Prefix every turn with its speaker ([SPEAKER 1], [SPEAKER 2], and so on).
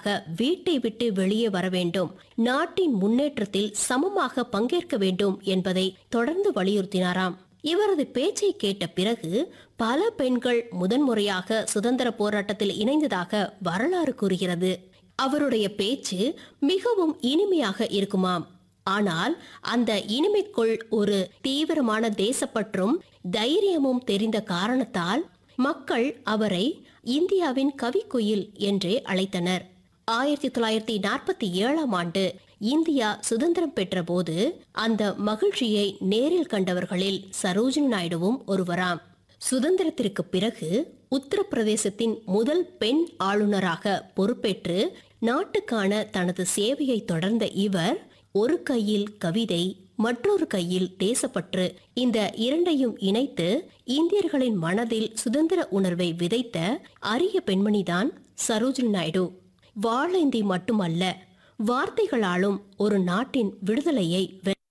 [SPEAKER 1] பெண்களாக வீட்டை விட்டு வெளியே வர வேண்டும் நாட்டின் முன்னேற்றத்தில் சமமாக பங்கேற்க வேண்டும் என்பதை தொடர்ந்து வலியுறுத்தினாராம் இவரது பேச்சை கேட்ட பிறகு பல பெண்கள் முதன்முறையாக சுதந்திர போராட்டத்தில் இணைந்ததாக வரலாறு கூறுகிறது அவருடைய பேச்சு மிகவும் இனிமையாக இருக்குமாம் ஆனால் அந்த இனிமைக்குள் ஒரு தீவிரமான தேசப்பற்றும் தைரியமும் தெரிந்த காரணத்தால் மக்கள் அவரை இந்தியாவின் கவிக்குயில் என்றே அழைத்தனர் ஆயிரத்தி தொள்ளாயிரத்தி நாற்பத்தி ஏழாம் ஆண்டு இந்தியா சுதந்திரம் பெற்ற போது அந்த மகிழ்ச்சியை நேரில் கண்டவர்களில் சரோஜினி நாயுடுவும் ஒருவராம் சுதந்திரத்திற்கு பிறகு உத்தரப்பிரதேசத்தின் முதல் பெண் ஆளுநராக பொறுப்பேற்று நாட்டுக்கான தனது சேவையை தொடர்ந்த இவர் ஒரு கையில் கவிதை மற்றொரு கையில் தேசப்பற்று இந்த இரண்டையும் இணைத்து இந்தியர்களின் மனதில் சுதந்திர உணர்வை விதைத்த அரிய பெண்மணிதான் சரோஜினி நாயுடு வாழேந்தி மட்டுமல்ல வார்த்தைகளாலும் ஒரு நாட்டின் விடுதலையை வெ-